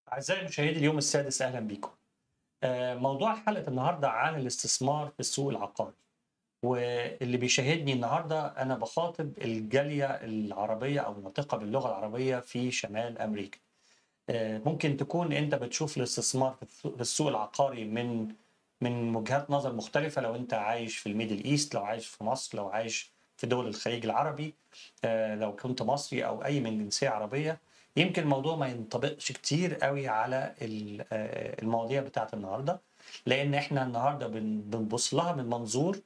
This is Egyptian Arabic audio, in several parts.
أعزائي مشاهدي اليوم السادس أهلا بكم. آه، موضوع حلقة النهاردة عن الاستثمار في السوق العقاري. واللي بيشاهدني النهاردة أنا بخاطب الجالية العربية أو المنطقة باللغة العربية في شمال أمريكا. آه، ممكن تكون أنت بتشوف الاستثمار في السوق- في السوق العقاري من من وجهات نظر مختلفة لو أنت عايش في الميدل إيست، لو عايش في مصر، لو عايش في دول الخليج العربي، آه، لو كنت مصري أو أي من جنسية عربية يمكن الموضوع ما ينطبقش كتير قوي على ال- آه، المواضيع بتاعت النهارده لان احنا النهارده بن- بنبص لها من منظور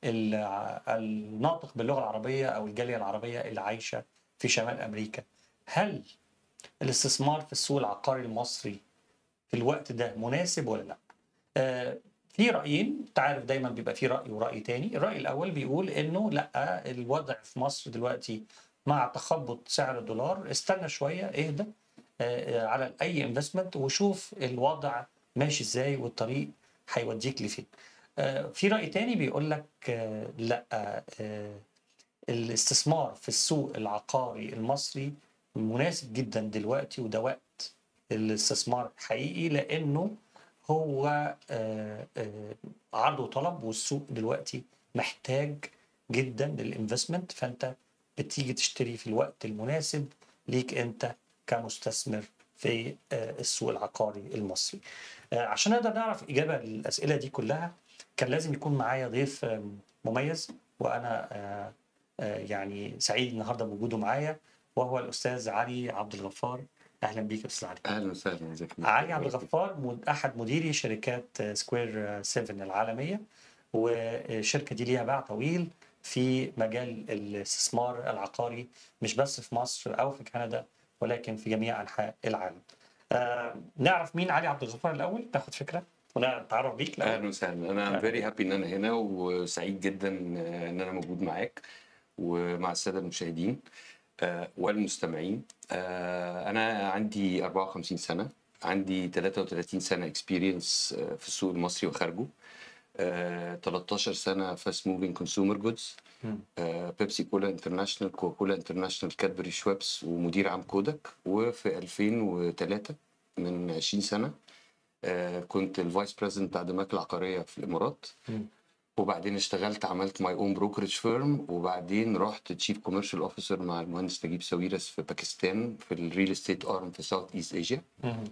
ال- الناطق باللغه العربيه او الجاليه العربيه اللي عايشه في شمال امريكا هل الاستثمار في السوق العقاري المصري في الوقت ده مناسب ولا لا آه، في رايين انت عارف دايما بيبقى في راي وراي تاني الراي الاول بيقول انه لا الوضع في مصر دلوقتي مع تخبط سعر الدولار استنى شويه اهدى آه، على اي انفستمنت وشوف الوضع ماشي ازاي والطريق هيوديك لفين آه، في راي تاني بيقول لك آه، لا آه، الاستثمار في السوق العقاري المصري مناسب جدا دلوقتي وده وقت الاستثمار حقيقي لانه هو آه، آه، عرض وطلب والسوق دلوقتي محتاج جدا للانفستمنت فانت بتيجي تشتري في الوقت المناسب ليك انت كمستثمر في آه، السوق العقاري المصري آه، عشان نقدر نعرف اجابه للاسئله دي كلها كان لازم يكون معايا ضيف آه، مميز وانا آه، آه، يعني سعيد النهارده بوجوده معايا وهو الاستاذ علي عبد الغفار اهلا بيك يا استاذ علي اهلا وسهلا ازيك علي عبد الغفار مد- احد مديري شركات سكوير 7 العالميه والشركه دي ليها باع طويل في مجال الاستثمار العقاري مش بس في مصر او في كندا ولكن في جميع انحاء العالم. آه نعرف مين علي عبد الغفار الاول ناخد فكره ونتعرف بيك الأول. اهلا وسهلا انا فيري هابي ان انا هنا وسعيد جدا آه، ان انا موجود معاك ومع الساده المشاهدين آه، والمستمعين آه، انا عندي 54 سنه عندي 33 سنه اكسبيرينس في السوق المصري وخارجه آه، 13 سنه فاست موفينج كونسيومر جودز مم. بيبسي كولا انترناشونال كوكا كولا انترناشونال كادبري شويبس ومدير عام كودك وفي 2003 من 20 سنه آه، كنت الفايس بريزنت بتاع دماغ العقاريه في الامارات مم. وبعدين اشتغلت عملت ماي اون بروكرج فيرم وبعدين رحت تشيف كوميرشال اوفيسر مع المهندس نجيب ساويرس في باكستان في الريل استيت ارم في ساوث ايست ايجيا مم.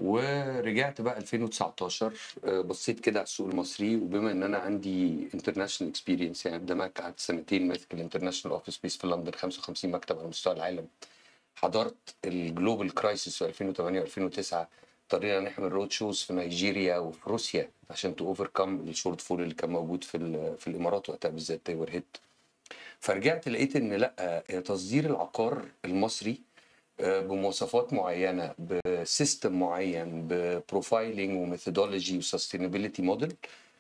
ورجعت بقى 2019 آه، بصيت كده على السوق المصري وبما ان انا عندي انترناشونال اكسبيرينس يعني قدامك قعدت سنتين ماسك الانترناشونال اوفيس بيس في لندن 55 مكتب على مستوى العالم حضرت الجلوبال كرايسيس في 2008 و2009 اضطرينا نعمل رود شوز في نيجيريا وفي روسيا عشان تو اوفركم الشورت فول اللي كان موجود في ال- في الامارات وقتها بالذات تايور هيد فرجعت لقيت ان لا آه، تصدير العقار المصري آه، بمواصفات معينه بسيستم معين ببروفايلنج وميثودولوجي وسستينابيلتي موديل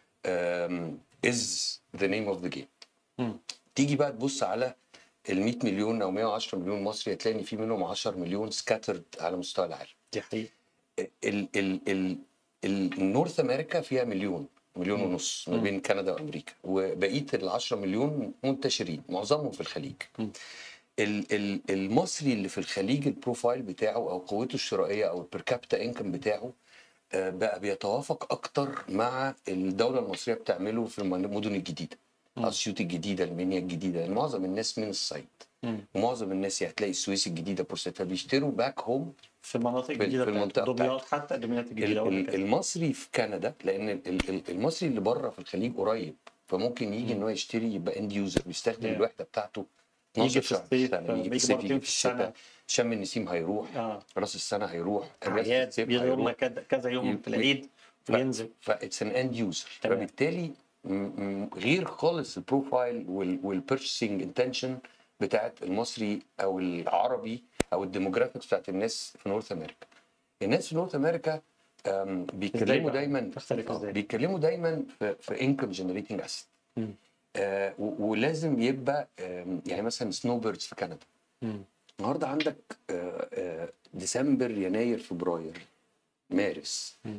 از ذا نيم اوف ذا جيم مم. تيجي بقى تبص على ال 100 مليون او 110 مليون مصري هتلاقي ان في منهم 10 مليون سكاترد على مستوى العالم دي حقيقة ال ال ال النورث امريكا فيها مليون مليون مم. ونص ما مم. بين كندا وامريكا وبقيه ال 10 مليون منتشرين معظمهم في الخليج مم. ال- ال- المصري اللي في الخليج البروفايل بتاعه او قوته الشرائيه او البير كابيتا انكم بتاعه آه، بقى بيتوافق اكتر مع الدوله المصريه بتعمله في المدن الجديده مم. اسيوط الجديده المنيا الجديده يعني معظم الناس من الصعيد مم. ومعظم الناس هتلاقي السويس الجديده بورسعيد بيشتروا باك هوم في المناطق في- الجديدة في بتاعت المنطقة دمياط حتى دمياط ال- الجديدة ولا ال- كده. المصري في كندا لان ال- ال- المصري اللي بره في الخليج قريب فممكن يجي ان هو يشتري يبقى اند يوزر ويستخدم Yeah. الوحده بتاعته يجي 12 في شهر الصيف، السنة، يجي في بيجي الصيف مرتين يجي في في الشتاء السنة. شم النسيم هيروح اه راس السنه هيروح أجازة اعياد الصيف بيجي يوم هيروح كذا كذا يوم ي- في العيد ف- وينزل فاتس ان اند يوزر تمام. فبالتالي م- م- غير خالص البروفايل والبيرشينج انتنشن بتاعت المصري او العربي او الديموغرافيكس بتاعت الناس في نورث امريكا الناس في نورث امريكا أم، بيتكلموا بقى؟ دايما تختلف آه، إزاي؟ بيتكلموا دايما في في انكم جنريتنج اسيت مم. ولازم يبقى آم، يعني مثلا سنو بيردز في كندا مم. النهارده عندك آه، آه، ديسمبر يناير فبراير مارس مم.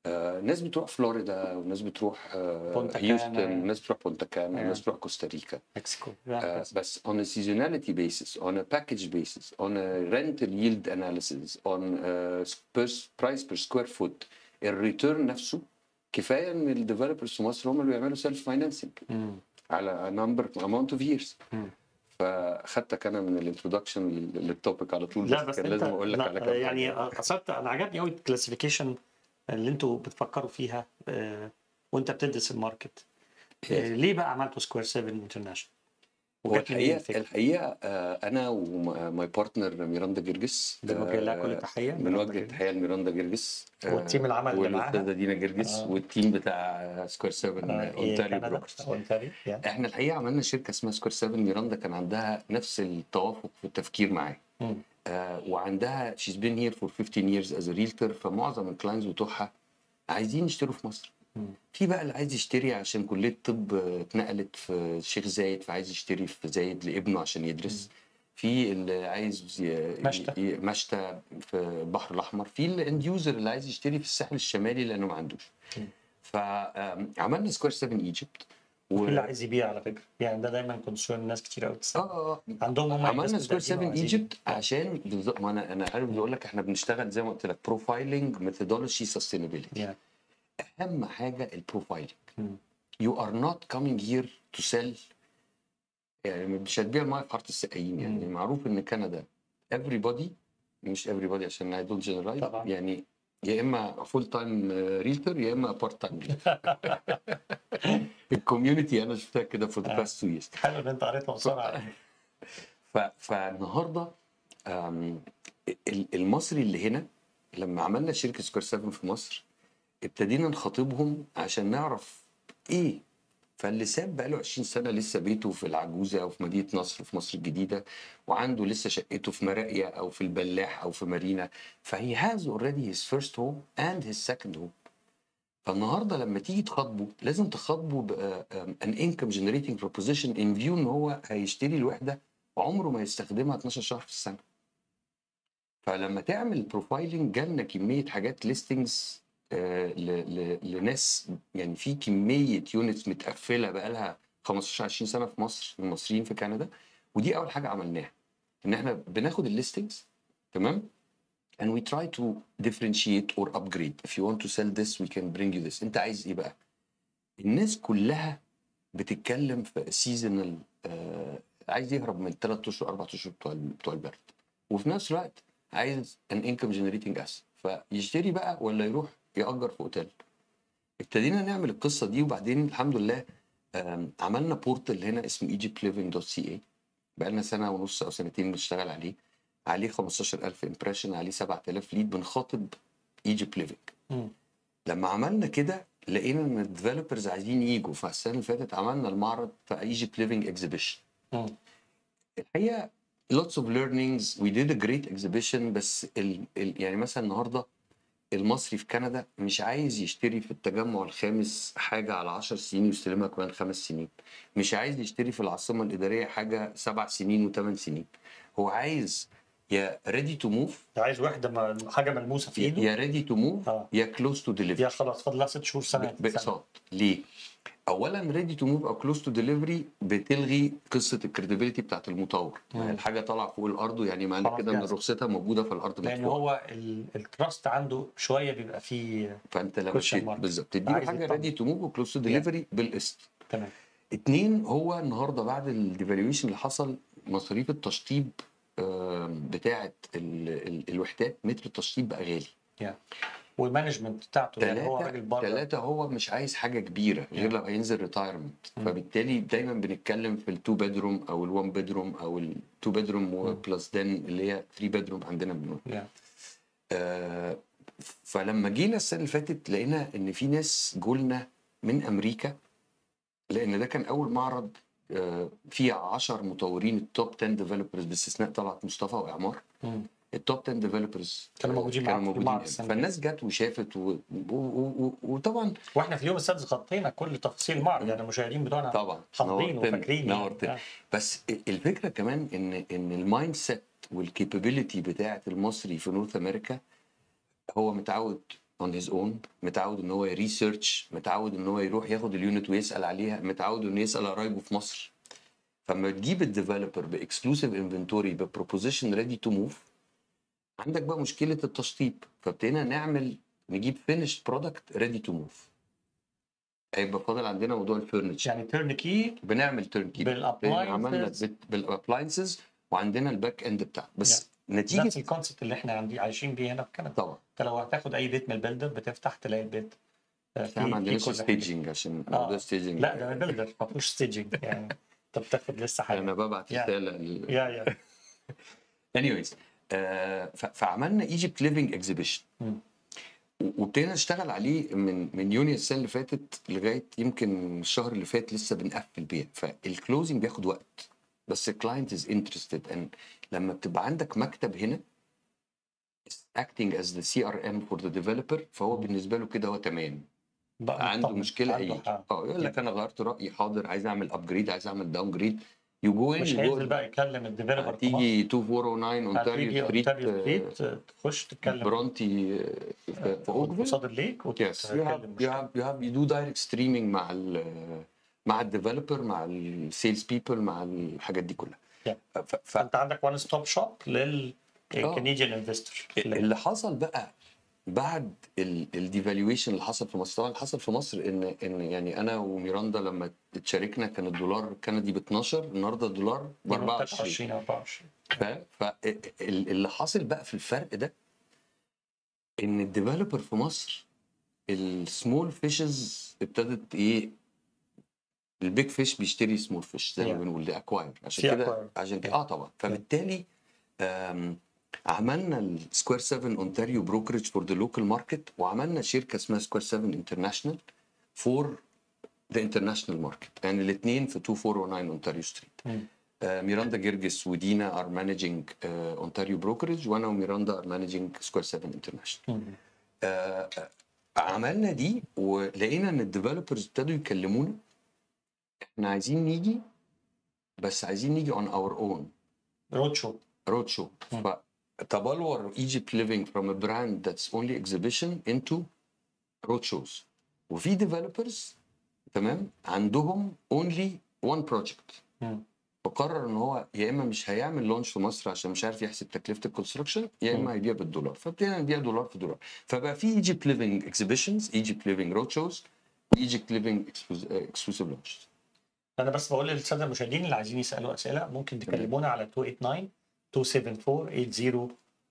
آه، ناس بتروح فلوريدا وناس بتروح آه، بونتا هيوستن كانا. وناس بتروح بونتا كانا آه. وناس بتروح كوستاريكا مكسيكو آه، بس on a seasonality basis, on a package basis, on a rental yield analysis, on a per- price per square foot, الريتيرن نفسه كفايه ان الديفلوبرز في مصر هم اللي بيعملوا سيلف فاينانسنج مم. على نمبر اماونت اوف ييرز مم. فخدتك انا من الانترودكشن للتوبيك على طول لا بس بس كان انت لازم اقول لك لا، على كام يعني حاجة. اصبت انا عجبني قوي الكلاسيفيكيشن اللي انتوا بتفكروا فيها آه، وانت بتدرس الماركت آه، ليه بقى عملتوا سكوير 7 انترناشونال؟ هو وجات منين الحقيقه الفكره؟ الحقيقه آه، انا وماي بارتنر ميراندا جرجس بنوجه لها كل آه، تحيه بنوجه تحيه لميراندا جرجس آه، والتيم العمل اللي معاها. والاستاذه دينا جرجس آه. والتيم بتاع سكوير 7 اونتاريو بروكرز اونتاريو يعني. احنا الحقيقه عملنا شركه اسمها سكوير 7 ميراندا كان عندها نفس التوافق في التفكير معايا مم. آه وعندها she's been here for 15 years as a realtor فمعظم الكلاينتس بتوعها عايزين يشتروا في مصر مم. في بقى اللي عايز يشتري عشان كليه طب آه، اتنقلت في الشيخ زايد فعايز يشتري في زايد لابنه عشان يدرس في اللي عايز ي- مشتى. ي- مشتى في البحر الاحمر في الاند يوزر اللي عايز يشتري في الساحل الشمالي لانه ما عندوش مم. فعملنا سكوير 7 ايجيبت و... في اللي عايز يبيع على فكره يعني ده دايما كونسيرن ناس كتير قوي اه بتسال اه عندهم هم عملنا investment سكوير قديمة 7 وعايزين- ايجيبت عشان بالظبط ما انا انا عارف بقول لك احنا بنشتغل زي ما قلت لك بروفايلنج ميثودولوجي سستينابيلتي يعني. اهم حاجه البروفايلنج مم. يو ار نوت كامينج هير تو سيل يعني مش هتبيع المايه في حاره السقايين يعني مم. معروف ان كندا everybody مش everybody عشان اي دونت جنرالايز طبعا. يعني يا اما فول تايم ريلتور يا اما بارت تايم الكوميونتي انا شفتها كده فور ذا آه. باست تو ييرز حلو ان انت قريتها بسرعه ف... فالنهارده آم، ال- المصري اللي هنا لما عملنا شركه سكوير 7 في مصر ابتدينا نخاطبهم عشان نعرف ايه فاللي ساب بقاله 20 سنه لسه بيته في العجوزه او في مدينه نصر في مصر الجديده وعنده لسه شقته في مراقيه او في البلاح او في مارينا فهي هاز اوريدي هيز فيرست هوم اند هيز سكند هوم فالنهارده لما تيجي تخاطبه لازم تخاطبه بان انكم جنريتنج بروبوزيشن ان فيو ان هو هيشتري الوحده عمره ما يستخدمها 12 شهر في السنه فلما تعمل بروفايلنج جالنا كميه حاجات ليستنجز لناس يعني في كميه يونتس متقفله بقى لها 15 20 سنه في مصر المصريين في كندا ودي اول حاجه عملناها ان احنا بناخد الليستنجز تمام and we try to differentiate or upgrade if you want to sell this we can bring you this انت عايز ايه بقى الناس كلها بتتكلم في سيزونال آه عايز يهرب من الثلاث اشهر اربع اشهر بتوع ال- بتوع البرد وفي نفس الوقت عايز ان انكم جنريتنج اسيت فيشتري بقى ولا يروح يأجر في اوتيل ابتدينا نعمل القصه دي وبعدين الحمد لله آم، عملنا بورتال هنا اسمه egyptliving.ca بقى لنا سنه ونص او سنتين بنشتغل عليه عليه 15000 امبريشن عليه 7000 ليد بنخاطب ايجيبت ليفنج مم. لما عملنا كده لقينا ان الديفلوبرز عايزين يجوا فالسنه اللي فاتت عملنا المعرض في ايجيبت ليفنج اكزيبيشن مم. الحقيقه lots of learnings we did a great exhibition بس ال ال يعني مثلا النهارده المصري في كندا مش عايز يشتري في التجمع الخامس حاجه على 10 سنين ويستلمها كمان خمس سنين مش عايز يشتري في العاصمه الاداريه حاجه سبع سنين وثمان سنين هو عايز يا ready to move عايز واحده ما- حاجه ملموسه في ايده يا ready to move آه. يا close to deliver يا خلاص فاضل لها ست شهور سنه سنة. باقساط ليه؟ اولا ريدي تو موف او كلوز تو ديليفري بتلغي قصه الكريديبيليتي بتاعت المطور مم. الحاجه طالعه فوق الارض يعني معنى خلاص كده ان جاهزة. رخصتها موجوده في الارض لان مدفوعه هو ال- التراست عنده شويه بيبقى فيه فانت لما question تشيل mark. بالظبط تديله عايز حاجه يطمن. ريدي تو موف وكلوز تو ديليفري بالقسط تمام اتنين هو النهارده بعد الديفالويشن اللي حصل مصاريف التشطيب آم، بتاعه ال- ال- الوحدات متر التشطيب بقى غالي والمانجمنت بتاعته يعني هو ثلاثة راجل بره ثلاثة هو مش عايز حاجة كبيرة غير لو هينزل ريتايرمنت مم. فبالتالي دايما بنتكلم في التو بيدروم او الوان بيدروم او التو بيدروم بلس دن اللي هي 3 بيدروم عندنا بنقول يعني. آه فلما جينا السنة اللي فاتت لقينا ان في ناس جولنا من امريكا لان ده كان اول معرض آه فيه 10 مطورين التوب 10 ديفلوبرز باستثناء طلعت مصطفى واعمار مم. التوب 10 ديفلوبرز كانوا موجودين كانوا معاكم في موجودين المعرض السنة فالناس جت وشافت و... و... و... وطبعا واحنا في اليوم السادس غطينا كل تفاصيل المعرض يعني المشاهدين بتوعنا طبعا حافظين نورتني، وفاكرين نورتني. يعني. بس الفكره كمان ان ان المايند سيت والكيبابيلتي بتاعه المصري في نورث امريكا هو متعود اون هيز اون متعود ان هو يريسيرش متعود ان هو يروح ياخد اليونت ويسال عليها متعود انه يسال قرايبه في مصر فلما تجيب الديفلوبر باكسكلوسيف انفنتوري ببروبوزيشن ريدي تو موف عندك بقى مشكله التشطيب فابتدينا نعمل نجيب فينيش برودكت ريدي تو موف هيبقى فاضل عندنا موضوع الفurniture يعني تيرن كي بنعمل تيرن كي عملنا بالابلاينسز وعندنا الباك اند بتاعه بس نفس نتيجه الكونسبت اللي احنا عندي عايشين بيه هنا في كندا طبعا انت لو هتاخد اي بيت من البيلدر بتفتح تلاقي البيت آه، احنا ما فيه عندناش كل حاجة. ستيجنج عشان موضوع آه. ستيجنج لا ده بيلدر ما فيهوش ستيجنج يعني انت بتاخد لسه حاجه انا ببعت يا. رساله ل- يا يا anyways آه ف- فعملنا ايجيبت ليفنج اكزيبيشن مم. وابتدينا نشتغل عليه من من يونيو السنه اللي فاتت لغايه يمكن الشهر اللي فات لسه بنقفل بيها فالكلوزنج بياخد وقت بس الكلاينت از انترستد ان لما بتبقى عندك مكتب هنا acting as the CRM for the developer فهو بالنسبه له كده هو تمام بقى عنده مطمن. مشكله عنده هيجي حق. اه يقول لك انا غيرت رايي حاضر عايز اعمل ابجريد عايز اعمل داون جريد يو جو ان مش هينزل بقى يكلم الديفيلوبر هتيجي 2409 هتيجي اونتاريو اونتاريو ستريت ستريت تخش تتكلم برونتي في في اوكفيل قصاد الليك يس يو هاف يو هاف يو هاف يو دو دايركت ستريمينج مع ال مع الديفلوبر مع السيلز بيبل مع الحاجات دي كلها Yeah. ف- ف- فانت عندك وان ستوب شوب للكنديان انفستور اللي حصل بقى بعد الديفالويشن اللي حصل في مصر طبعا اللي حصل في مصر ان ان يعني انا وميراندا لما اتشاركنا كان الدولار الكندي ب 12 النهارده الدولار ب 24 24 24 فاللي حاصل بقى في الفرق ده ان الديفلوبر في مصر السمول فيشز ابتدت ايه البيج فيش بيشتري سمول فيش زي ما Yeah. بنقول دي اكواير عشان في كده acquire. عشان كده Yeah. اه طبعا فبالتالي آم، عملنا السكوير 7 اونتاريو بروكرج فور ذا لوكال ماركت وعملنا شركه اسمها سكوير 7 انترناشونال فور ذا انترناشونال ماركت يعني الاثنين في 2409 اونتاريو ستريت مم. آه، ميراندا جرجس ودينا ار مانجينج اونتاريو بروكرج وانا وميراندا ار مانجينج سكوير 7 انترناشونال مم. عملنا دي ولقينا ان الديفلوبرز ابتدوا يكلمونا احنا عايزين نيجي بس عايزين نيجي اون اور اون رود شو رود شو مم. فتبلور ايجيبت ليفينج فروم ا براند ذاتس اونلي اكزيبيشن انتو رود شوز وفي ديفلوبرز تمام عندهم اونلي وان بروجكت مم. فقرر ان هو يا اما مش هيعمل لونش في مصر عشان مش عارف يحسب تكلفه الكونستراكشن يا مم. اما هيبيع بالدولار فابتدينا نبيع دولار في دولار فبقى في ايجيبت ليفنج اكزيبيشنز ايجيبت ليفنج رود شوز ايجيبت ليفنج اكسكلوسيف لونش انا بس بقول للساده المشاهدين اللي عايزين يسالوا اسئله ممكن تكلمونا على 289 274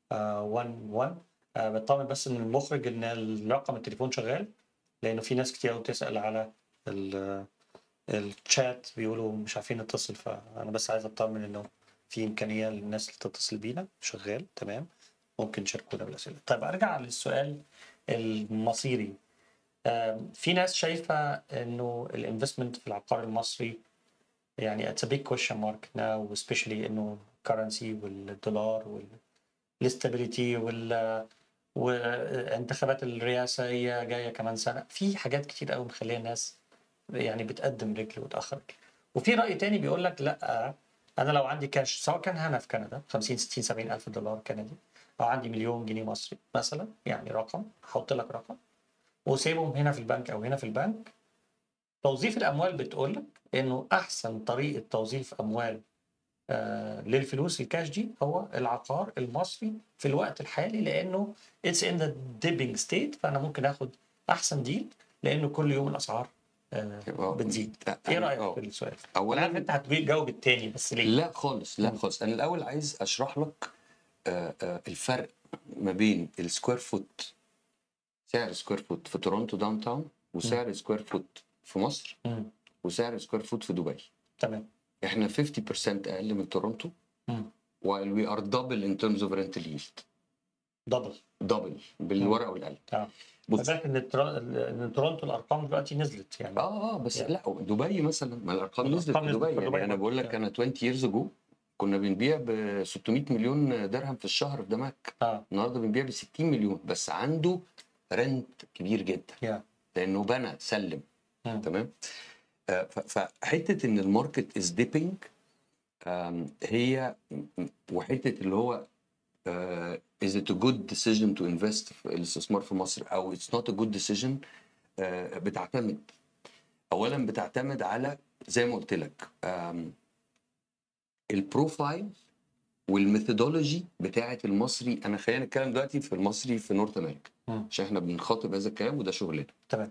8011 آه، بطمن بس ان المخرج ان الرقم التليفون شغال لانه في ناس كتير قوي بتسال على ال- الشات بيقولوا مش عارفين نتصل فانا بس عايز اطمن انه في امكانيه للناس اللي تتصل بينا شغال تمام ممكن تشاركونا بالاسئله طيب ارجع للسؤال المصيري آم، في ناس شايفه انه الانفستمنت في العقار المصري يعني اتس بيج كويشن مارك ناو سبيشالي انه كرنسي والدولار والاستابيليتي وال وانتخابات الرئاسيه جايه كمان سنه في حاجات كتير قوي مخليه الناس يعني بتقدم رجل وتاخر رجل وفي راي تاني بيقول لك لا انا لو عندي كاش سواء كان هنا في كندا 50 60 70 الف دولار كندي او عندي مليون جنيه مصري مثلا يعني رقم هحط لك رقم وسيبهم هنا في البنك او هنا في البنك توظيف الاموال بتقول لك انه احسن طريقه توظيف اموال آه للفلوس الكاش دي هو العقار المصري في الوقت الحالي لانه اتس ان ذا ديبنج ستيت فانا ممكن اخد احسن ديل لانه كل يوم الاسعار آه يبقى- بتزيد لا، ايه أنا- رايك آه. في السؤال؟ أولاً- انا عارف انت هتجاوب التاني بس ليه؟ لا خالص لا مم. خالص انا الاول عايز اشرح لك آه، آه، الفرق ما بين السكوير فوت سعر سكوير فوت في تورونتو داون تاون وسعر سكوير فوت في مصر مم. وسعر سكوير فوت في دبي تمام احنا 50% اقل من تورونتو مم. while we are double in terms of rental yield دبل double بالورقه والقلم اه بص فذاك ان ترا- ان تورونتو الارقام دلوقتي نزلت يعني اه اه بس يعني. لا دبي مثلا ما الارقام نزلت الأرقام في نزلت دبي في يعني دبي انا برضه. بقول لك انا 20 years ago كنا بنبيع ب 600 مليون درهم في الشهر في دماغك اه النهارده بنبيع ب 60 مليون بس عنده رنت كبير جدا يا لانه بنى سلم مم. تمام آه، ف- فحته ان الماركت از ديبنج هي م- وحته اللي هو آه، is it a good decision to invest في الاستثمار في مصر او it's not a good decision آه، بتعتمد اولا بتعتمد على زي ما قلت لك آم، البروفايل والميثودولوجي بتاعه المصري انا خلينا نتكلم دلوقتي في المصري في نورث امريكا مم. عشان احنا بنخاطب هذا الكلام وده شغلنا تمام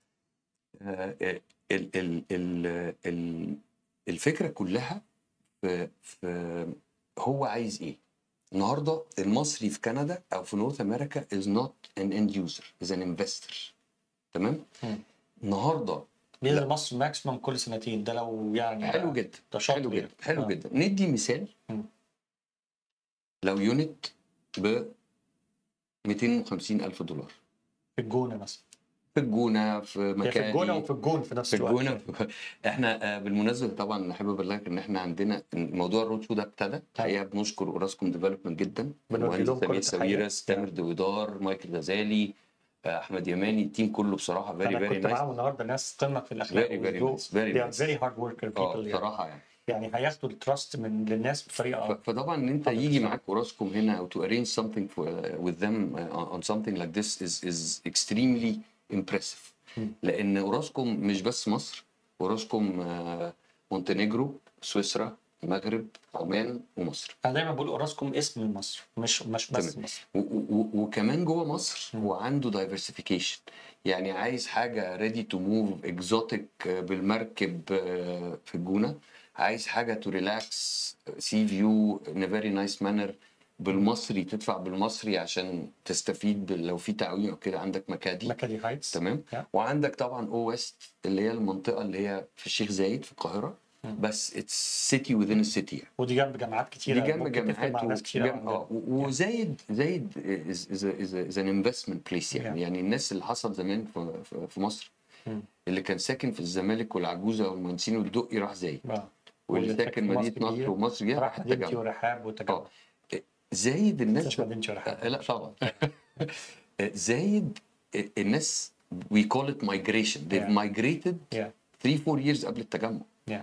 آه، ال ال ال ال الفكره كلها في في هو عايز ايه النهارده المصري في كندا او في نورث امريكا is not an end user is an investor تمام مم. النهارده بينزل مصر ماكسيموم كل سنتين ده لو يعني حلو جدا ده شاطر حلو يعني. جدا حلو آه. جدا ندي مثال مم. لو يونت ب 250 الف دولار في الجونه مثلا في الجونه في هي مكان في الجونه وفي الجون في نفس في الوقت الجونه احنا آه، بالمناسبه طبعا نحب ابلغك ان احنا عندنا موضوع الرود شو ده ابتدى الحقيقه بنشكر اوراسكوم ديفلوبمنت جدا بنوجه المهندس لهم كل سمير التحية. ساويرس تامر دويدار مايكل غزالي آه، احمد يماني التيم كله بصراحه فيري انا فيري كنت نايس معاهم النهارده ناس قمه في الاخلاق فيري فيري والذوق. نايس فيري they are نايس very hard worker اه people يعني. بصراحه يعني يعني هياخدوا التراست من للناس ف- بطريقه فطبعا ان انت طبعاً. يجي معاك اوراسكوم هنا او to arrange something for, uh, with them uh, on something like this is is extremely impressive مم. لان اوراسكوم مش بس مصر اوراسكوم آه، مونتينيجرو سويسرا المغرب عمان ومصر انا دايما بقول اوراسكوم اسم مصر مش مش بس تمام. مصر و- و- وكمان جوه مصر مم. هو عنده دايفرسيفيكيشن يعني عايز حاجه ريدي تو موف اكزوتيك بالمركب آه، في الجونه عايز حاجه تو ريلاكس سي فيو ان فيري نايس مانر بالمصري تدفع بالمصري عشان تستفيد بال- لو في تعويم او كده عندك مكادي مكادي هايتس تمام Yeah. وعندك طبعا او ويست اللي هي المنطقه اللي هي في الشيخ زايد في القاهره مم. بس اتس سيتي وذين السيتي يعني ودي جنب جامعات كتيره دي جنب ممكن تفرق جامعات مع و- ناس كتير جنب- اه و- وزايد زايد از ان انفستمنت بليس يعني Yeah. يعني الناس اللي حصل زمان في, في- في مصر مم. اللي كان ساكن في الزمالك والعجوزه والمهندسين والدقي راح زايد آه. واللي واللي ساكن ساكن في مدينه مصر نصر كبير ومصر جه راح راح مدينتي التجمع ورحاب وتجمع اه زايد الناس مش مدينتي ورحاب آه، لا طبعا زايد الناس we call it migration they've Yeah. migrated Yeah. 3 4 years قبل التجمع Yeah.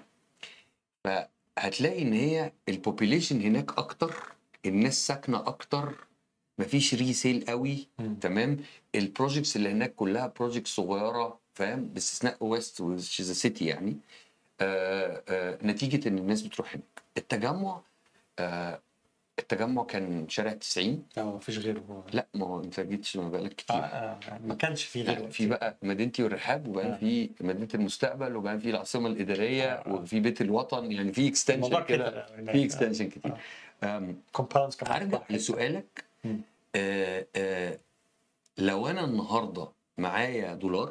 فهتلاقي ان هي البوبيليشن هناك اكتر الناس ساكنه اكتر مفيش ريسيل قوي مم. تمام البروجكتس اللي هناك كلها بروجكتس صغيره فاهم باستثناء ويست which is a city يعني آه آه نتيجه ان الناس بتروح هناك التجمع آه التجمع كان شارع 90 اه مفيش غيره هو لا ما هو انت جيتش ما بقالك آه كتير آه ما كانش في لا غيره في بقى مدينتي والرحاب وبقى آه. في مدينه المستقبل وبقى في العاصمه الاداريه آه. وفي بيت الوطن يعني في الموضوع اكستنشن كده كده في اكستنشن كتير أم، كومباوندز كمان في هرجع كل حتة. لسؤالك مم. آه آه لو انا النهارده معايا دولار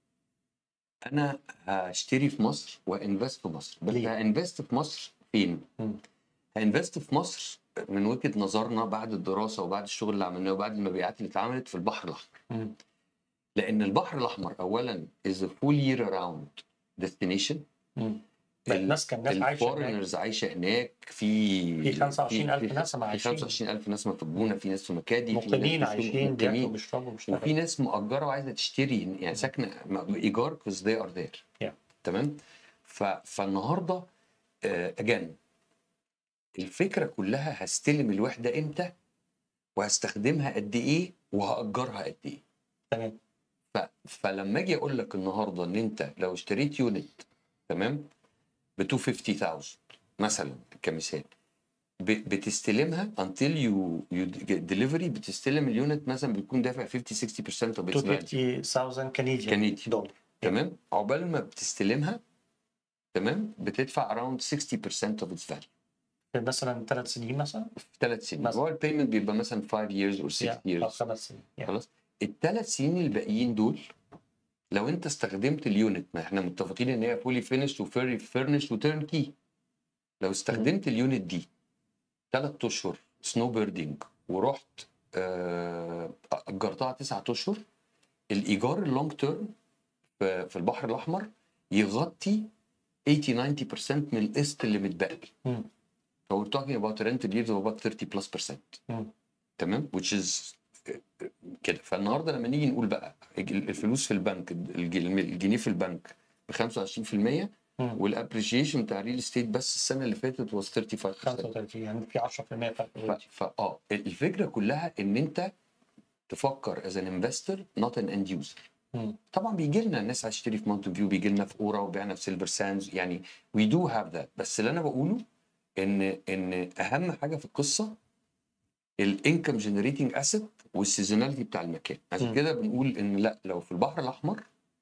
انا هشتري في مصر وانفست في مصر بس ليه؟ هانفست في مصر فين؟ مم. هانفست في مصر من وجهه نظرنا بعد الدراسه وبعد الشغل اللي عملناه وبعد المبيعات اللي اتعملت في البحر الاحمر مم. لان البحر الاحمر اولا is a full year round destination مم. بقت ناس كان ناس عايشه هناك الفورنرز عايشه هناك في في 25,000 في- نسمة في عايشين. 25000 نسمه في الجونه في ناس في مكادي في ناس مقيمين في سوق عايشين بياكلوا مقيمين بيشربوا وفي بيشتغلوا ناس مؤجره وعايزه تشتري يعني ساكنه م- ايجار because they are there Yeah. تمام ف... فالنهارده اجان الفكره كلها هستلم الوحده امتى وهستخدمها قد ايه وهاجرها قد ايه تمام ف... فلما اجي اقول لك النهارده ان انت لو اشتريت يونت تمام ب 250000 مثلا كمثال ب... بتستلمها until you you get delivery بتستلم اليونت مثلا بيكون دافع 50 60% of its value 250,000 كنديان كندي. دولار تمام عقبال ما بتستلمها تمام بتدفع around 60% of its value في مثلا ثلاث سنين مثلا في ثلاث سنين مثلا. هو البيمنت بيبقى مثلا 5 years or 6 Yeah. او years خمس سنين Yeah. خلاص الثلاث سنين الباقيين دول لو انت استخدمت اليونت ما احنا متفقين ان هي فولي فينيش وفيري فيرنش وتيرن كي لو استخدمت اليونت دي ثلاث اشهر سنو بيردنج ورحت آه، اجرتها تسعة اشهر الايجار اللونج تيرم في في البحر الاحمر يغطي 80 90% من القسط اللي متبقي مم. فwe're talking about rental yields of about 30 plus percent مم. تمام which is كده فالنهارده لما نيجي نقول بقى الفلوس في البنك الج- الجنيه في البنك ب 25% مم. والابريشيشن بتاع الريل استيت بس السنه اللي فاتت was 35% 35 يعني في 10% فرق ف... ف... اه الفكره كلها ان انت تفكر as an investor not an end user مم. طبعا بيجي لنا الناس عايز تشتري في ماونتن فيو بيجي لنا في اورا وبيعنا في سيلفر ساندز يعني وي دو هاف ذات بس اللي انا بقوله ان ان اهم حاجه في القصه الانكم جنريتنج اسيت والسيزوناليتي بتاع المكان عشان مم. كده بنقول ان لا لو في البحر الاحمر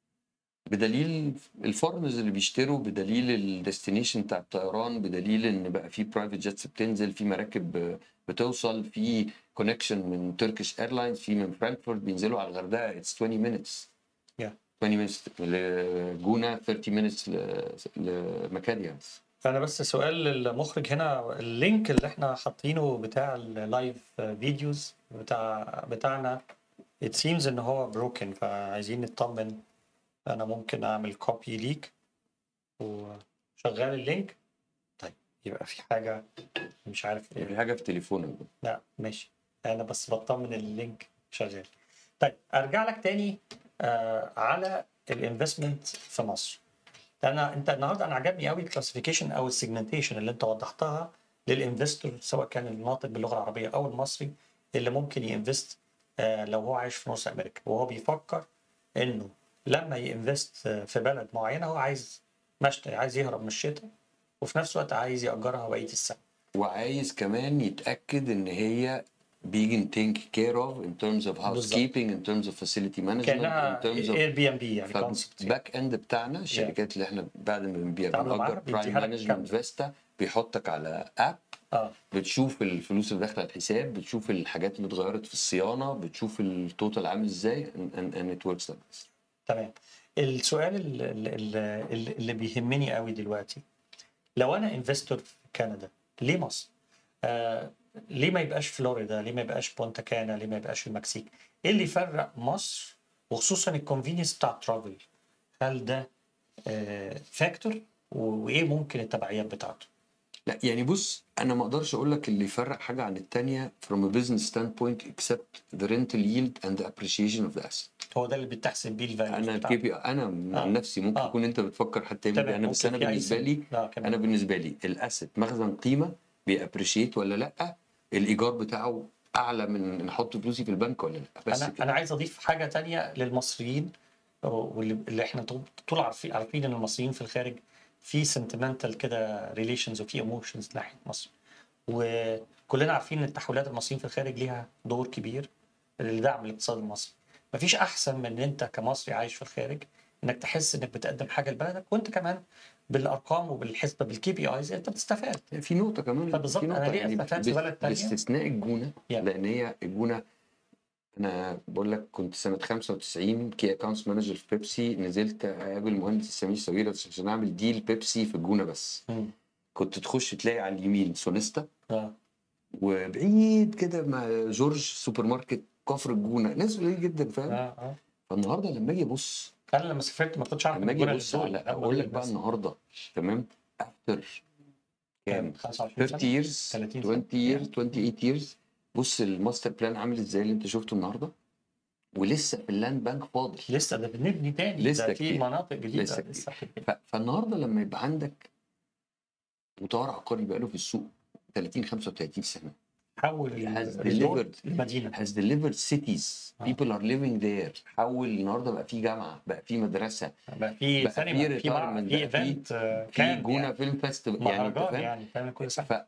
بدليل الفارمز اللي بيشتروا بدليل الديستنيشن بتاع الطيران بدليل ان بقى في برايفت جيتس بتنزل في مراكب بتوصل في كونكشن من تركيش ايرلاينز في من فرانكفورت بينزلوا على الغردقه اتس 20 مينتس Yeah. 20 مينتس لجونه 30 مينتس لمكاديا فانا بس سؤال للمخرج هنا اللينك اللي احنا حاطينه بتاع اللايف فيديوز بتاع بتاعنا it seems ان هو بروكن فعايزين نطمن انا ممكن اعمل كوبي ليك وشغال اللينك طيب يبقى في حاجه مش عارف ايه في حاجه في تليفونك لا ماشي انا بس بطمن اللينك شغال طيب ارجع لك تاني آه على الانفستمنت في مصر لان انت النهارده انا عجبني قوي الكلاسيفيكيشن او السيجمنتيشن اللي انت وضحتها للانفستور سواء كان الناطق باللغه العربيه او المصري اللي ممكن ينفست آه لو هو عايش في نورث امريكا وهو بيفكر انه لما ينفست آه، في بلد معينه هو عايز مشتري عايز يهرب من الشتاء وفي نفس الوقت عايز يأجرها بقيه السنه وعايز كمان يتاكد ان هي being taken care of in terms of housekeeping in terms of facility management كانها in terms of اير بي ام بي يعني concept. الباك اند بتاعنا الشركات اللي احنا بعد ما بنبيع تعاملوا معاها، بنأجر برايم بيديها لك مانجمنت كاملة. فيستا بيحطك على اب اه بتشوف الفلوس اللي داخله الحساب بتشوف الحاجات اللي اتغيرت في الصيانه بتشوف التوتال عامل ازاي and, and, and it works like this. تمام السؤال اللي, اللي, اللي بيهمني قوي دلوقتي لو انا انفستور في كندا ليه مصر؟ آه ليه ما يبقاش فلوريدا؟ ليه ما يبقاش بونتا كانا؟ ليه ما يبقاش المكسيك؟ ايه اللي يفرق مصر وخصوصا الكونفينينس بتاع الترافل؟ هل ده آه فاكتور وايه ممكن التبعيات بتاعته؟ لا يعني بص انا ما اقدرش اقول لك اللي يفرق حاجه عن الثانيه from a business standpoint except the rental yield and the appreciation of the asset هو ده اللي بتحسب بيه الفاليو انا الكي بي انا آه. عن نفسي ممكن آه. يكون انت بتفكر حتى يبقى تمام انا بس ممكن انا في أي بالنسبه سن. لي لا كمان انا بالنسبه لي الاسيت مخزن قيمه بيابريشيت ولا لا الايجار بتاعه اعلى من نحط فلوسي في البنك ولا لا بس انا كده. انا عايز اضيف حاجه تانية للمصريين واللي اللي احنا طول طول عارفين عارفين ان المصريين في الخارج في سنتمنتال كده ريليشنز وفي ايموشنز ناحيه مصر وكلنا عارفين ان التحولات المصريين في الخارج ليها دور كبير لدعم الاقتصاد المصري مفيش احسن من ان انت كمصري عايش في الخارج انك تحس انك بتقدم حاجه لبلدك وانت كمان بالارقام وبالحسبه بالكي بي ايز انت بتستفاد في نقطة كمان فبالظبط في نقطة أنا ليه أستفاد في بس- بلد تانية؟ باستثناء الجونة Yeah. لأن هي الجونة أنا بقول لك كنت سنة 95 كي أكونتس مانجر في بيبسي نزلت أقابل المهندس سمير سويرس عشان أعمل ديل بيبسي في الجونة بس مم. كنت تخش تلاقي على اليمين سونيستا اه وبعيد كده مع جورج سوبر ماركت كفر الجونة ناس قليل جدا اه فاهم اه فالنهارده لما أجي أبص انا لما سافرت ما كنتش عارف لما أجي الجونة أبص اللي على فوق. أقول لك بقى النهارده تمام افتر كام 25 30 سنة؟ years 30 20 سنة. years 28 years بص الماستر بلان عامل ازاي اللي انت شفته النهارده ولسه في اللاند بانك فاضل لسه ده بنبني تاني لسه ده في كتير. مناطق جديده لسه لسه, كتير. كتير. ف- فالنهارده لما يبقى عندك مطور عقاري بقاله في السوق 30 35 سنه حول has الريزورت delivered. لمدينه has delivered cities آه. people are living there حول النهارده بقى في جامعه بقى في مدرسه بقى في بقى سينما في في مع- retirement، في بقى في- ايفنت في كان جونه يعني فيلم فيستيفال يعني انت مهرجان فاهم يعني بتعمل كل سنه ف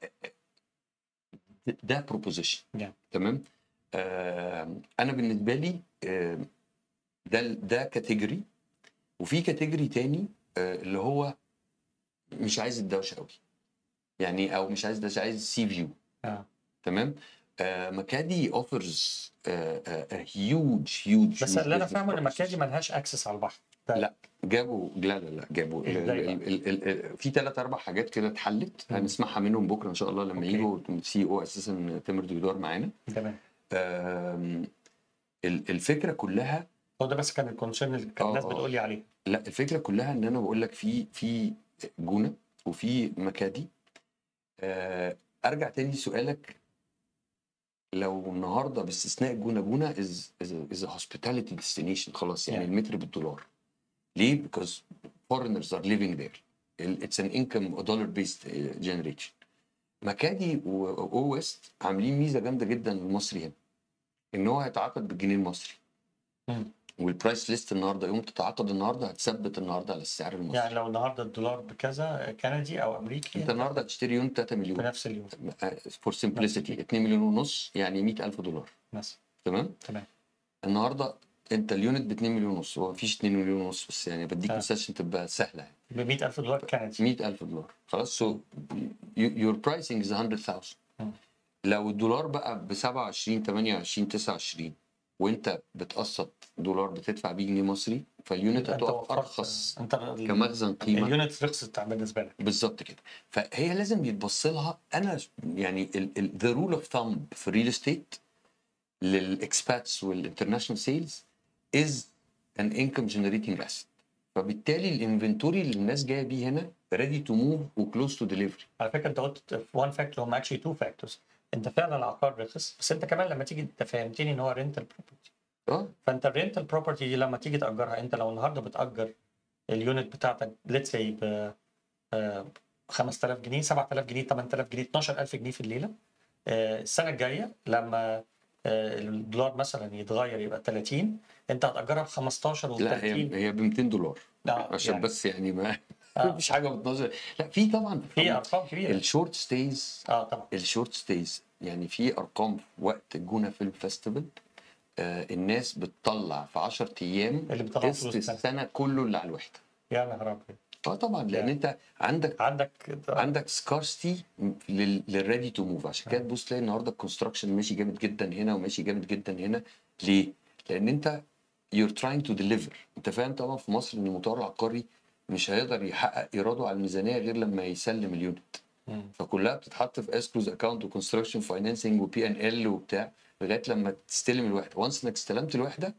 ده بروبوزيشن Yeah. تمام آه انا بالنسبه لي آه ده ده كاتيجوري وفي كاتيجوري تاني آه اللي هو مش عايز الدوشه قوي يعني او مش عايز دوشه عايز سي فيو آه. تمام آه مكادي اوفرز هيوج هيوج بس اللي انا فاهمه ان مكادي ملهاش اكسس على البحر ده لا. جابوا لا لا لا جابوا ال- إزاي ال- ال- ال- ال- في ثلاث اربع حاجات كده اتحلت مم. هنسمعها منهم بكره ان شاء الله لما أوكي. يجوا السي او اساسا تامر دويدار معانا تمام آم، ال- الفكره كلها هو ده بس كان الكونسيرن اللي كانت آه، الناس آه. بتقول لي عليه لا الفكره كلها ان انا بقول لك في في جونه وفي مكادي آه، ارجع تاني لسؤالك لو النهارده باستثناء الجونه جونه از از هوسبيتاليتي ديستنيشن خلاص يعني Yeah. المتر بالدولار ليه؟ because foreigners are living there اتس ان انكم دولار بيست جنريشن مكادي واو ويست عاملين ميزه جامده جدا للمصري هنا ان هو هيتعاقد بالجنيه المصري مم. والبرايس ليست النهارده يوم تتعاقد النهارده هتثبت النهارده على السعر المصري يعني لو النهارده الدولار بكذا كندي او امريكي انت النهارده هتشتري يونت 3 مليون بنفس اليوم فور سمبلسيتي 2 مليون ونص يعني 100000 دولار مثلا تمام تمام النهارده انت اليونت ب 2 مليون ونص هو مفيش 2 مليون ونص بس يعني بديك آه. مثال عشان تبقى سهله يعني ب 100000 دولار كندي 100000 دولار خلاص سو يور برايسنج از 100000 مم. لو الدولار بقى ب 27 28 29 وانت بتقسط دولار بتدفع بيه جنيه مصري فاليونت انت هتقف وفرت- ارخص انت ال- كمخزن قيمه اليونت رخصت بالنسبه لك بالظبط كده فهي لازم يتبص لها انا يعني ذا رول اوف ثامب في الريل استيت للاكسباتس والانترناشونال سيلز از ان انكم جنريتنج اسيت فبالتالي الانفنتوري اللي الناس جايه بيه هنا ريدي تو موف وكلوز تو ديليفري على فكره انت قلت في وان فاكتور هم اكشلي تو فاكتورز انت فعلا العقار رخص بس انت كمان لما تيجي انت فهمتني ان هو رينتال بروبرتي اه فانت الرينتال بروبرتي دي لما تيجي تاجرها انت لو النهارده بتاجر اليونت بتاعتك ليتس سي ب آه، 5000 جنيه 7000 جنيه 8000 جنيه 12000 جنيه في الليله آه، السنه الجايه لما آه، الدولار مثلا يتغير يبقى 30 انت هتاجرها ب 15 و لا هي 30 هي ب 200 دولار عشان يعني بس يعني ما آه. مفيش حاجه ب 12 لا في طبعا في ارقام كبيره الشورت ستيز اه طبعا الشورت ستيز يعني في ارقام في وقت الجونه فيلم فيستيفال آه الناس بتطلع في 10 ايام اللي بيطلعوا قسط فلوس السنة. السنه كله اللي على الوحده يا نهار ابيض اه طبعا لان يعني. انت عندك عندك عندك سكارستي للريدي تو موف عشان كده تبص تلاقي النهارده الكونستراكشن ماشي جامد جدا هنا وماشي جامد جدا هنا ليه؟ لان انت you're trying to deliver انت فاهم طبعا في مصر ان المطور العقاري مش هيقدر يحقق ايراده على الميزانيه غير لما يسلم اليونت مم. فكلها بتتحط في اسكروز اكونت وكونستراكشن فاينانسنج وبي ان ال وبتاع لغايه لما تستلم الوحده وانس انك استلمت الوحده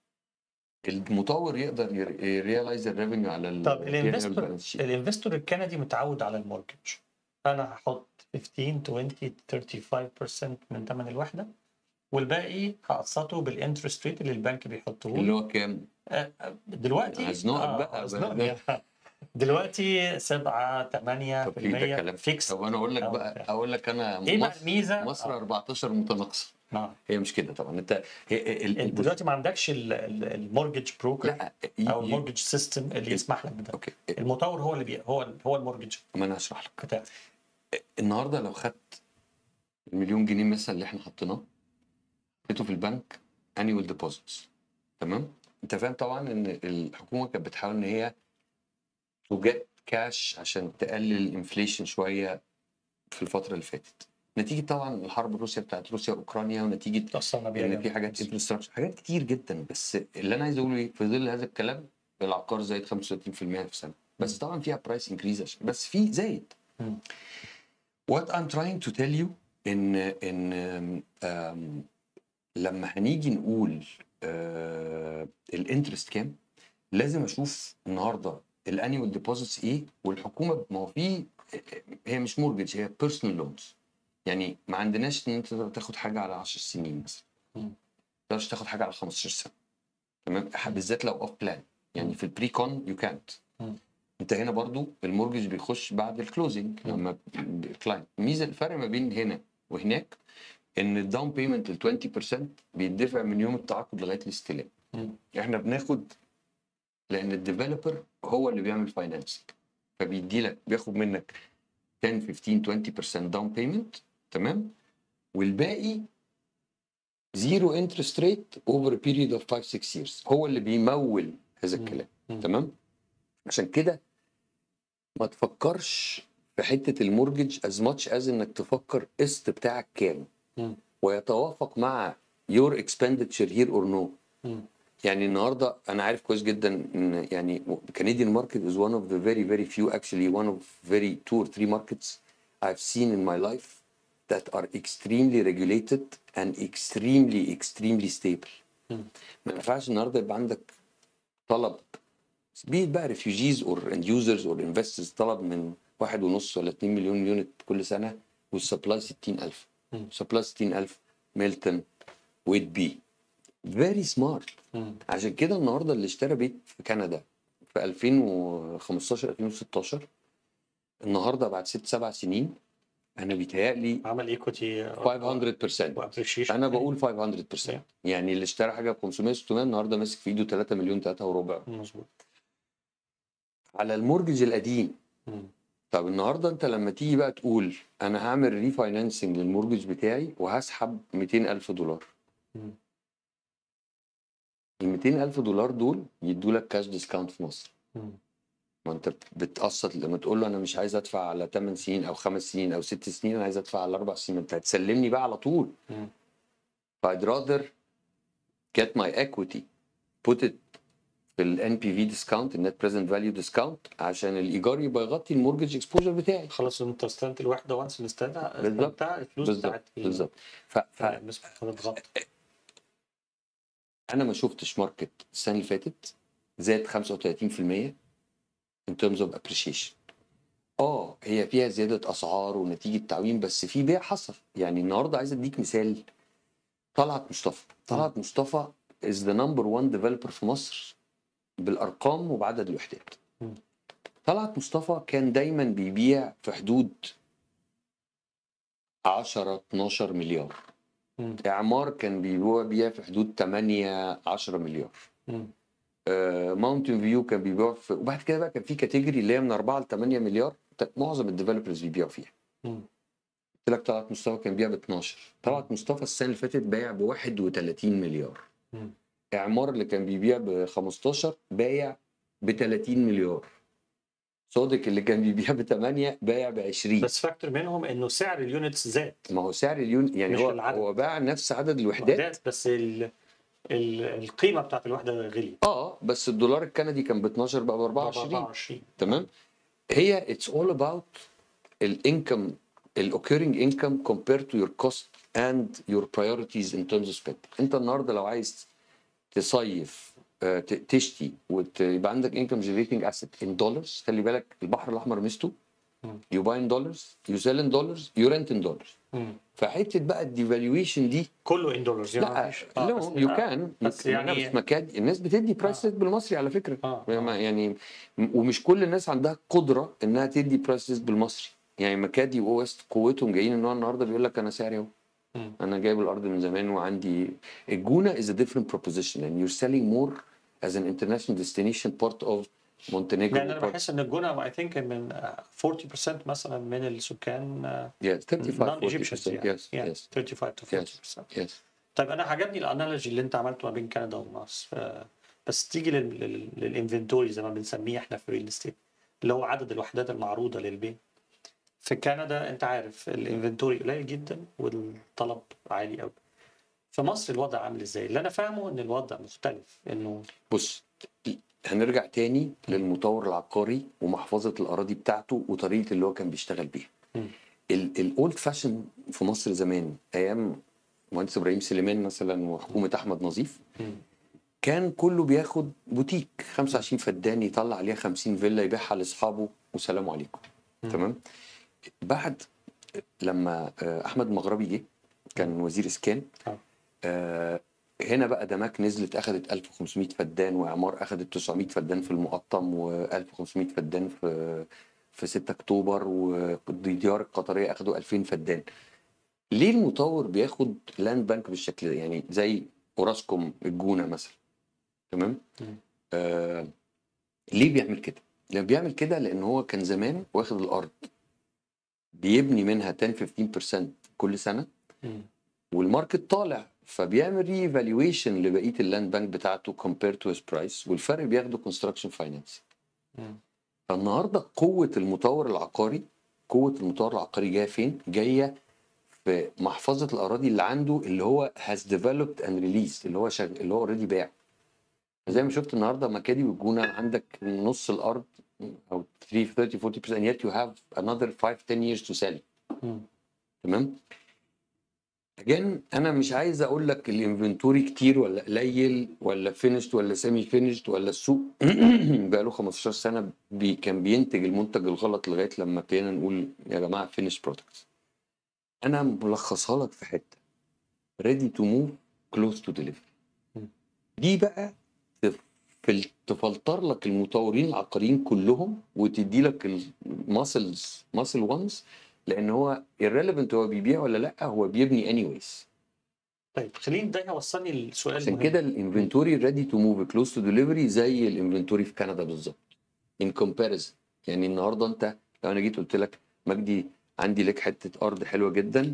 المطور يقدر يريلايز الريفينيو على ال طب P&L الانفستور balance sheet. الانفستور الكندي متعود على المورجج انا هحط 15 20 35% من ثمن الوحده والباقي هقسطه بالانترست ريت اللي البنك بيحطه اللي لي هو كام؟ آه، دلوقتي هزنقك بقى. هزنقني. دلوقتي 7 8% طب في ده كلام فيكس طب انا اقول لك أو بقى بتاع. اقول لك انا ايه بقى مصر الميزه؟ مصر آه. 14 متناقصه آه. هي مش كده طبعا انت هي ال- انت دلوقتي ما عندكش المورجج بروكر لا ي- او ي- المورجج سيستم اللي يسمح لك بده اوكي المطور هو اللي بي هو هو المورجج ما انا هشرح لك بتاعك النهارده لو خدت المليون جنيه مثلا اللي احنا حطيناه حطيته في البنك انيوال ديبوزيتس تمام انت فاهم طبعا ان الحكومه كانت بتحاول ان هي توجت كاش عشان تقلل الانفليشن شويه في الفتره اللي فاتت نتيجه طبعا الحرب الروسيه بتاعت روسيا واوكرانيا ونتيجه تاثرنا بيها ان جامد. في حاجات انفراستراكشر حاجات كتير جدا بس اللي انا عايز اقوله ايه في ظل هذا الكلام العقار زايد 35% في سنه بس طبعا فيها برايس انكريز عشان بس في زايد مم. What I'm trying to tell you ان ان um, um, لما هنيجي نقول uh, الانترست كام لازم اشوف النهارده الانيوال ديبوزيتس ايه والحكومه ما هو في هي مش مورجج هي بيرسونال لونز يعني ما عندناش ان انت تقدر تاخد حاجه على 10 سنين مثلا مم. ما تقدرش تاخد حاجه على 15 سنه تمام بالذات لو اوف بلان يعني في البري كون يو كانت مم. انت هنا برضو المورجج بيخش بعد الكلوزنج مم. لما الكلاينت الميزه الفرق ما بين هنا وهناك ان الداون بيمنت ال 20% بيدفع من يوم التعاقد لغايه الاستلام مم. احنا بناخد لان الديفلوبر هو اللي بيعمل فاينانسنج فبيدي لك بياخد منك 10 15 20% داون بيمنت تمام والباقي زيرو انترست ريت اوفر بيريد اوف 5 6 years هو اللي بيمول هذا مم. الكلام مم. تمام عشان كده ما تفكرش في حته المورجج از ماتش از انك تفكر قسط بتاعك كام مم. ويتوافق مع يور اكسبندتشر هير اور نو مم. يعني النهارده انا عارف كويس جدا ان يعني Canadian market is one of the very very few actually one of very two or three markets I've seen in my life that are extremely regulated and extremely extremely stable. مم. ما ينفعش النهارده يبقى عندك طلب بي بقى refugees or end users or investors طلب من واحد ونص ولا 2 مليون يونت كل سنه والسبلاي 60000 مم. سبلاي 60000 ميلتون ويت بي فيري سمارت مم. عشان كده النهارده اللي اشترى بيت في كندا في 2015 2016 النهارده بعد ست سبع سنين انا بيتهيألي عمل ايكوتي 500% وابريشيشن انا بقول 500% يعني اللي اشترى حاجه ب 500 600 النهارده ماسك في ايده 3 مليون 3 وربع مظبوط على المورجج القديم مم. طب النهارده انت لما تيجي بقى تقول انا هعمل ريفاينانسنج للمورجج بتاعي وهسحب 200 الف دولار مم. ال 200 الف دولار دول يدوا لك كاش ديسكاونت في مصر مم. ما انت بتقسط لما تقول له انا مش عايز ادفع على 8 سنين او 5 سنين او 6 سنين انا عايز ادفع على 4 سنين انت هتسلمني بقى على طول مم. I'd rather get my equity put it في ال NPV discount ال net present value discount عشان الايجار يبقى يغطي المورجج اكسبوجر بتاعي خلاص انت استلمت الوحده وانس استلمتها بالظبط. استلمتها الفلوس بالظبط بتاعت بالظبط ف... ف... بالنسبه للغط انا ما شفتش ماركت السنه اللي فاتت زاد 35% in terms of appreciation اه هي فيها زياده اسعار ونتيجه تعويم بس في بيع حصل يعني النهارده عايز اديك مثال طلعت مصطفى طلعت مصطفى is the number one developer في مصر بالارقام وبعدد الوحدات مم. طلعت مصطفى كان دايما بيبيع في حدود 10 12 مليار مم. اعمار كان بيبيع بيع في حدود 8 10 مليار مم. ماونتن فيو كان بيبيع في وبعد كده بقى كان في كاتيجوري اللي هي من 4 ل 8 مليار ت- معظم الديفلوبرز بيبيعوا فيها مم. قلت لك طلعت مصطفى كان بيبيع ب 12 طلعت مصطفى السنه اللي فاتت بايع ب 31 مليار مم. اعمار اللي كان بيبيع ب 15 بايع ب 30 مليار صادق اللي كان بيبيع ب 8 بايع ب 20 بس فاكتور منهم انه سعر اليونتس زاد ما هو سعر اليون يعني مش هو العدد. هو باع نفس عدد الوحدات وحدات بس ال... ال... القيمه بتاعت الوحده غليت اه بس الدولار الكندي كان ب 12 بقى ب 24 24 تمام هي اتس اول اباوت الانكم الاوكيرنج انكم compared to your cost and your priorities in terms of spending انت النهارده لو عايز تصيف آه، ت- تشتي ويبقى عندك انكم جنريتنج اسيت ان دولارز خلي بالك البحر الاحمر ميزته مم. يو باي ان دولارز يو سيل ان دولارز يو رنت ان دولارز مم. فحته بقى الديفالويشن دي كله ان دولارز لا لا يو كان بس يعني- بس مكان الناس بتدي برايس آه. بالمصري على فكره آه، ما- آه. يعني م- ومش كل الناس عندها قدره انها تدي برايس بالمصري يعني مكادي واو اس قوتهم جايين ان هو النهارده بيقول لك انا سعري اهو مم. انا جايب الارض من زمان وعندي الجونه is a different proposition and you're selling more as an international destination part of Montenegro يعني انا part- بحس ان الجونه اي ثينك من آه، 40% مثلا من السكان آه، yes 35 non Egyptians 40% يعني. yes يعني yes 35 to 40% yes طيب انا عجبني الانالوجي اللي انت عملته ما بين كندا ومصر آه، بس تيجي لل- لل- للانفنتوري زي ما بنسميه احنا في الريل استيت اللي هو عدد الوحدات المعروضه للبيع في كندا انت عارف الانفنتوري قليل جدا والطلب عالي قوي في مصر الوضع عامل ازاي اللي انا فاهمه ان الوضع مختلف انه بص هنرجع تاني للمطور العقاري ومحفظه الاراضي بتاعته وطريقه اللي هو كان بيشتغل بيها مم. الاولد فاشن في مصر زمان ايام مهندس ابراهيم سليمان مثلا وحكومه احمد نظيف مم. كان كله بياخد بوتيك 25 فدان يطلع عليها 50 فيلا يبيعها لاصحابه وسلام عليكم مم. تمام بعد لما آه، احمد مغربي جه كان وزير اسكان آه. آه، هنا بقى دماك نزلت اخذت 1500 فدان واعمار اخذت 900 فدان في المقطم و1500 فدان في في 6 اكتوبر والديار القطريه اخذوا 2000 فدان ليه المطور بياخد لاند بانك بالشكل ده يعني زي اوراسكوم الجونه مثلا تمام مم. آه ليه بيعمل كده لما بيعمل كده لان هو كان زمان واخد الارض بيبني منها 10 15% كل سنه مم. والماركت طالع فبيعمل ري ايفالويشن لبقيه اللاند بانك بتاعته كومبير تو هيز برايس والفرق بياخده كونستراكشن فاينانس مم. فالنهارده قوه المطور العقاري قوه المطور العقاري جايه فين؟ جايه في محفظه الاراضي اللي عنده اللي هو هاز ديفلوبد اند ريليزد اللي هو شغ... اللي هو اوريدي باع زي ما شفت النهارده مكادي والجونه عندك نص الارض او 30 40 40% yet you have another 5 10 years to sell مم. تمام again انا مش عايز اقول لك الانفنتوري كتير ولا قليل ولا فينيشد ولا سيمي فينيشد ولا السوق بقى له 15 سنه بي كان بينتج المنتج الغلط لغايه لما ابتدينا نقول يا جماعه فينيش برودكتس انا ملخصها لك في حته ready to move close to delivery مم. دي بقى في في تفلتر لك المطورين العقاريين كلهم وتدي لك الماسلز ماسل وانز لان هو irrelevant هو بيبيع ولا لا هو بيبني anyways طيب خليني ده يوصلني للسؤال عشان المهم. كده الانفنتوري ريدي تو موف كلوز تو ديليفري زي الانفنتوري في كندا بالظبط ان كومباريزن يعني النهارده انت لو انا جيت قلت لك مجدي عندي لك حته ارض حلوه جدا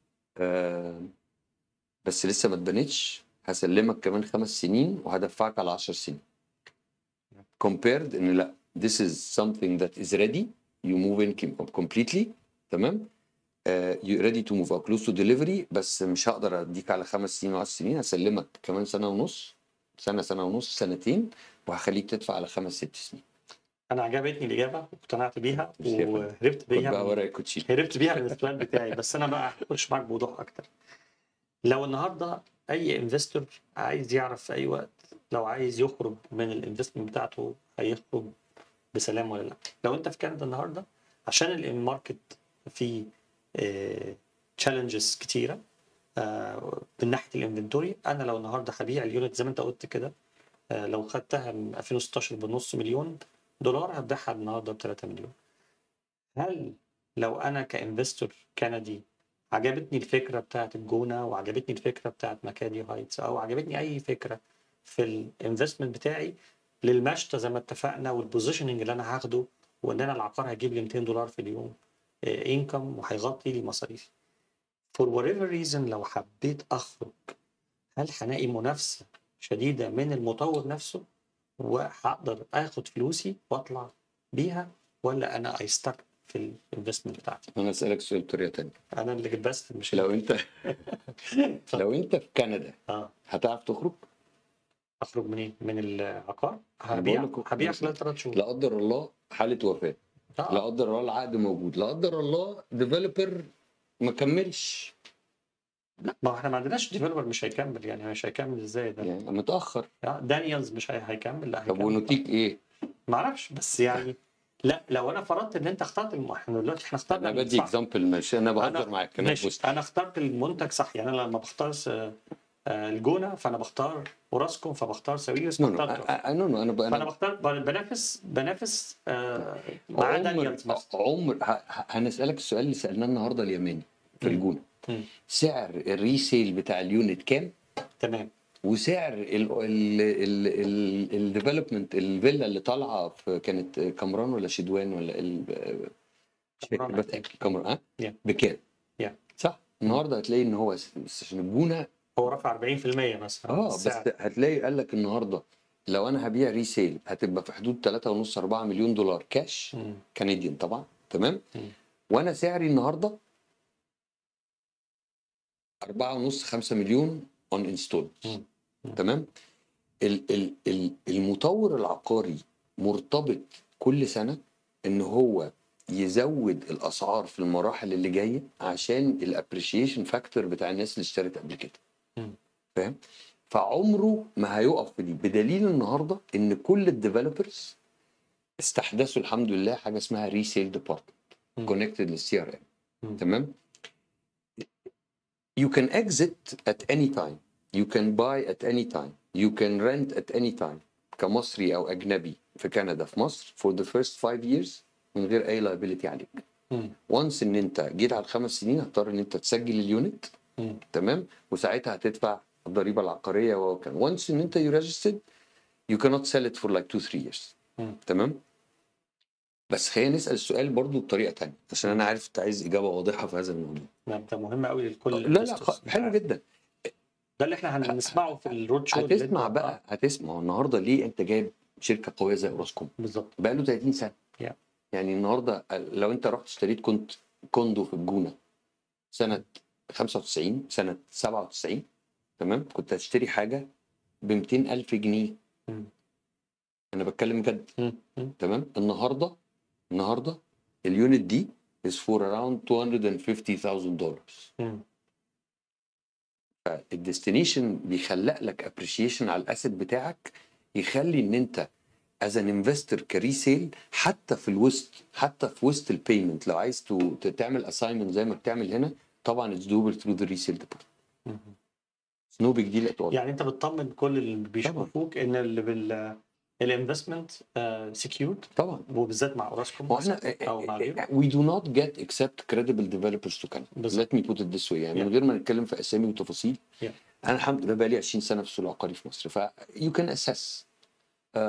آه بس لسه ما اتبنتش هسلمك كمان خمس سنين وهدفعك على 10 سنين compared ان لا this is something that is ready you move in com- completely تمام uh, you ready to move out close to delivery بس مش هقدر اديك على خمس سنين وعشر سنين هسلمك كمان سنه ونص سنه سنه ونص سنتين وهخليك تدفع على خمس ست سنين انا عجبتني الاجابه واقتنعت بيها ميرسي يا فندم. وهربت خد بيها بقى من- ورق الكوتشين هربت بيها من السؤال بتاعي بس انا بقى هخش معاك بوضوح اكتر لو النهارده اي انفستور عايز يعرف في اي وقت لو عايز يخرج من الانفستمنت بتاعته هيخرج بسلام ولا لا لو انت في كندا النهارده عشان الماركت فيه تشالنجز كتيره آه، من ناحيه الانفنتوري انا لو النهارده هبيع اليونت زي ما انت قلت كده آه، لو خدتها من 2016 بنص مليون دولار هتبيعها النهارده ب 3 مليون هل لو انا كانفستور كندي عجبتني الفكره بتاعت الجونه وعجبتني الفكره بتاعت مكادي هايتس او عجبتني اي فكره في الانفستمنت بتاعي للمشتى زي ما اتفقنا والبوزيشننج اللي انا هاخده وان انا العقار هيجيب لي 200 دولار في اليوم انكم وهيغطي لي مصاريفي for whatever reason لو حبيت اخرج هل هلاقي منافسه شديده من المطور نفسه وهقدر اخد فلوسي واطلع بيها ولا انا اي ستك في الانفستمنت بتاعتي انا اسالك سؤال بطريقه تانية انا اللي بسال مش لو انت لو انت في كندا اه هتعرف تخرج اخرج منين من العقار أنا هبيع بقول لك- هبيع خلال ثلاث شهور لا قدر الله حاله وفاه لا آه. قدر الله العقد موجود لا قدر الله ديفلوبر ما كملش لا ما هو احنا ما عندناش ديفلوبر مش هيكمل يعني مش هيكمل ازاي ده يعني متاخر آه، دانيالز مش هي- هيكمل لا طب هيكمل ونوتيك ايه؟ ما اعرفش بس يعني لا لو انا فرضت ان انت اخترت الم... احنا دلوقتي احنا اخترنا انا بدي صح. اكزامبل ماشي انا بهزر أنا- معاك انا ماشي بص انا اخترت المنتج صح يعني انا لما بختار س- آه، الجونه فانا بختار اوراسكوم فبختار ساويرس نو نو بختار أ- أ- نو نو انا ب- فانا انا بختار ب- بنافس بنافس آه، مع عمر دانيالز مثلا عمر ه- ه- هنسالك السؤال اللي سالناه النهارده اليماني في مم. الجونه مم. سعر الريسيل بتاع اليونت كام؟ تمام وسعر الديفلوبمنت الفيلا اللي طالعه في كانت كامران ولا شدوان ولا ال- كامران، I بتأكد كامران ها Yeah. بكام؟ Yeah. صح النهارده هتلاقي ان هو س- بس عشان الجونه هو رفع 40% مثلا اه بس السعر. هتلاقي قال لك النهارده لو انا هبيع ريسيل هتبقى في حدود 3.5 4 مليون دولار كاش مم. كنديان طبعا تمام مم. وانا سعري النهارده 4.5 5 مليون اون انستول مم. مم. تمام ال ال ال المطور العقاري مرتبط كل سنه ان هو يزود الاسعار في المراحل اللي جايه عشان الابريشيشن فاكتور بتاع الناس اللي اشترت قبل كده مم. فاهم فعمره ما هيقف في دي بدليل النهارده ان كل الديفلوبرز استحدثوا الحمد لله حاجه اسمها ريسيل ديبارتمنت مم. كونكتد للسي ار مم. ام تمام you can exit at any time you can buy at any time you can rent at any time كمصري او اجنبي في كندا في مصر for the first five years من غير اي liability عليك مم. وانس ان انت جيت على الخمس سنين هتضطر ان انت تسجل اليونت مم. تمام وساعتها هتدفع الضريبه العقاريه وكان وانس ان انت يو ريجستد يو كانوت سيل ات فور لايك 2 3 years مم. تمام بس خلينا نسال السؤال برضو بطريقه تانية عشان انا عارف انت عايز اجابه واضحه في هذا الموضوع ده ده مهم قوي لكل لا لا الانفستورز. خ- حلو جدا ده اللي احنا هنسمعه في الرود شو اللي هتسمع انت- بقى هتسمع هو النهارده ليه انت جايب شركه قويه زي اوراسكوم آه، بالظبط بقى له 30 سنه Yeah. يعني النهارده لو انت رحت اشتريت كنت كوندو في الجونه سنه 95 سنه 97 تمام كنت هتشتري حاجه ب 200 الف جنيه مم. انا بتكلم جد مم. مم. تمام النهارده النهارده اليونت دي is for around 250,000 دولار مم. فالديستنيشن بيخلق لك ابريشيشن على الاسيت بتاعك يخلي ان انت از ان انفستور كريسيل حتى في الوسط حتى في وسط البيمنت لو عايز تو- ت- تعمل اساينمنت زي ما بتعمل هنا طبعا اتس دوبل ثرو ذا ريسيل ديبارتمنت مم. نو بيج ديل ات اول يعني انت بتطمن كل اللي بيشوفوك ان اللي بال الانفستمنت سكيورد طبعا وبالذات مع اوراسكوم هو احنا او مع غيره we do not get except credible developers to Canada بالظبط. let me put it this way يعني من Yeah. غير ما نتكلم في اسامي وتفاصيل Yeah. انا الحمد لله بقالي 20 سنه في السوق العقاري في مصر ف you can assess um,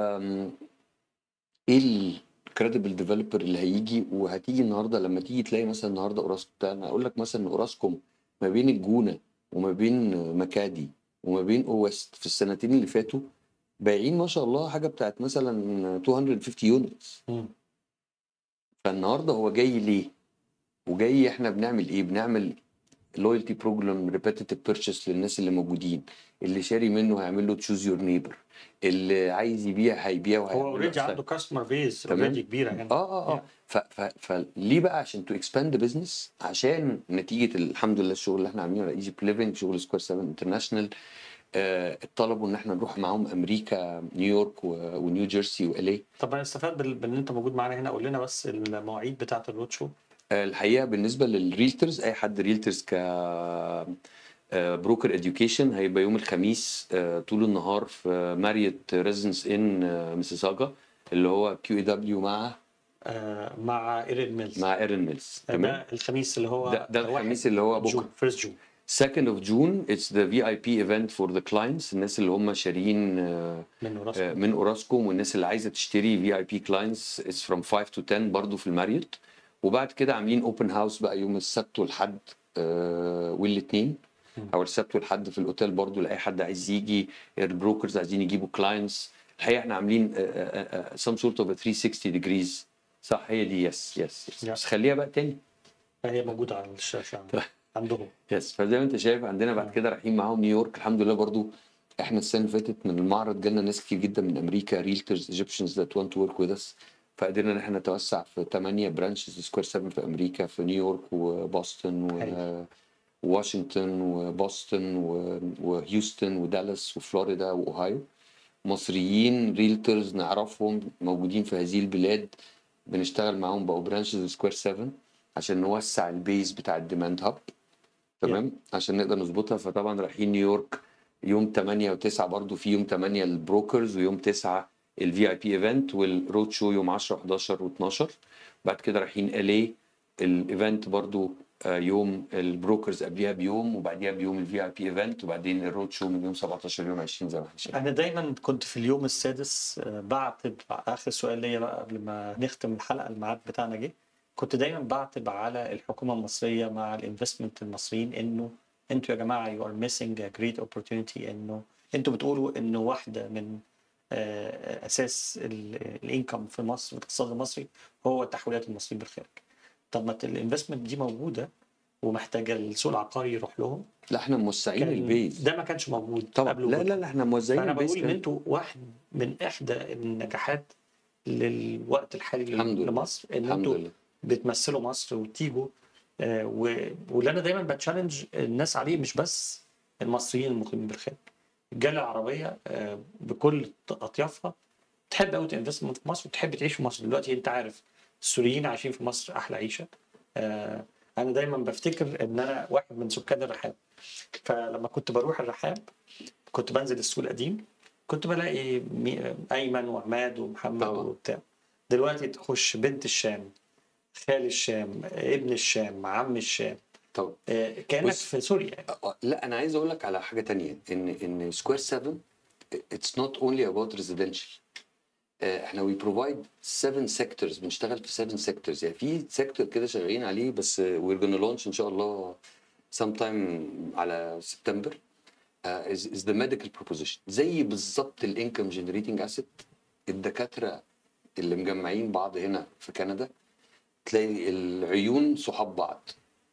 ايه الكريديبل ديفلوبر اللي هيجي وهتيجي النهارده لما تيجي تلاقي مثلا النهارده اوراسكوم انا اقول لك مثلا ان اوراسكوم ما بين الجونه وما بين مكادي وما بين اوست في السنتين اللي فاتوا بايعين ما شاء الله حاجه بتاعت مثلا 250 يونتس مم. فالنهارده هو جاي ليه؟ وجاي احنا بنعمل ايه؟ بنعمل لويالتي بروجرام ريبيتيتيف بيرشيس للناس اللي موجودين اللي شاري منه هيعمل له تشوز يور نيبر اللي عايز يبيع هيبيع هو وهيعمل له اوريدي upside. عنده كاستمر بيز تمام. اوريدي كبيره يعني اه اه اه ف ف فليه بقى عشان تو اكسباند بزنس عشان نتيجه الحمد لله الشغل اللي احنا عاملينه على ايجيبت ليفنج شغل سكوير 7 انترناشونال آه طلبوا ان احنا نروح معاهم امريكا نيويورك و- ونيو جيرسي والي طب انا استفاد بال- بان انت موجود معانا هنا قول لنا بس المواعيد بتاعه الرود شو آه، الحقيقه بالنسبه للريلترز اي حد ريلترز ك بروكر اديوكيشن هيبقى يوم الخميس آه، طول النهار في ماريت ريزنس ان ميسيساجا اللي هو كيو اي دبليو مع آه مع ايرين ميلز مع ايرن ميلز ده تمام الخميس اللي هو ده, ده الخميس اللي هو بكره جون فيرست جون 2nd of June it's the VIP event for the clients الناس اللي هم شاريين آه، من آه، اوراسكوم من اوراسكوم والناس اللي عايزه تشتري في اي بي كلاينتس it's from 5 to 10 برضو في الماريوت وبعد كده عاملين اوبن هاوس بقى يوم السبت والحد آه، والاثنين او السبت والحد في الاوتيل برضو لاي حد عايز يجي البروكرز عايزين يجيبوا كلاينتس الحقيقه احنا عاملين آه، آه، آه، some sort of a 360 degrees صح هي دي يس يس Yeah. بس خليها بقى تاني هي موجوده على الشاشه عندهم يس فزي ما انت شايف عندنا بعد كده رايحين معاهم نيويورك الحمد لله برضو احنا السنه اللي فاتت من المعرض جالنا ناس كتير جدا من امريكا ريلترز ايجيبشنز ذات وانت ورك وذ اس فقدرنا ان احنا نتوسع في 8 برانشز سكوير 7 في امريكا في نيويورك وبoston حلو. وواشنطن وبoston و- وهيوستن ودالاس وفلوريدا واوهايو مصريين ريلترز نعرفهم موجودين في هذه البلاد بنشتغل معاهم بقوا برانشز سكوير 7 عشان نوسع البيز بتاع الديماند هاب تمام عشان نقدر نظبطها فطبعا رايحين نيويورك يوم 8 و9 برضو في يوم 8 البروكرز ويوم 9 الفي اي بي ايفنت والرود شو يوم 10 11 و12 بعد كده رايحين الي الايفنت برضو آه، يوم البروكرز قبليها بيوم وبعديها بيوم الفي اي بي ايفنت وبعدين الرود شو من يوم 17 يوم 20 زي ما احنا شايفين انا دايما كنت في اليوم السادس آه، بعتب اخر سؤال ليا بقى قبل ما نختم الحلقه الميعاد بتاعنا جه كنت دايما بعتب على الحكومه المصريه مع الانفستمنت المصريين انه انتوا يا جماعه يو ار ميسنج ا جريت اوبورتونيتي انه انتوا بتقولوا انه واحده من آه، اساس الانكم في مصر والاقتصاد المصري هو تحويلات المصريين بالخارج طب ما الانفستمنت دي موجوده ومحتاجه السوق العقاري يروح لهم لا احنا موسعين كان البيز ده ما كانش موجود طبعا قبل لا وجودكم. لا لا احنا موزعين فانا البيز بقول ان كان- انتوا واحد من احدى النجاحات للوقت الحالي الحمد لله. لمصر ان الحمد انتوا لله بتمثلوا مصر وتيجوا آه، و- واللي انا دايما بتشالنج الناس عليه مش بس المصريين المقيمين بالخارج الجاليه العربيه آه، بكل اطيافها تحب قوي تنفست في مصر وتحب تعيش في مصر دلوقتي انت عارف السوريين عايشين في مصر احلى عيشه آه، انا دايما بفتكر ان انا واحد من سكان الرحاب فلما كنت بروح الرحاب كنت بنزل السوق القديم كنت بلاقي مي- ايمن وعماد ومحمد طبعا. وبتاع دلوقتي تخش بنت الشام خال الشام ابن الشام عم الشام طب آه، كانك بص. في سوريا يعني. آه، لا انا عايز اقول لك على حاجه تانية ان ان سكوير 7 اتس نوت اونلي اباوت ريزيدنشال احنا وي بروفايد 7 سيكتورز بنشتغل في 7 سيكتورز يعني في سيكتور كده شغالين عليه بس وير جونا لونش ان شاء الله سام تايم على سبتمبر از از ذا ميديكال بروبوزيشن زي بالظبط الانكم جنريتنج اسيت الدكاتره اللي مجمعين بعض هنا في كندا تلاقي العيون صحاب بعض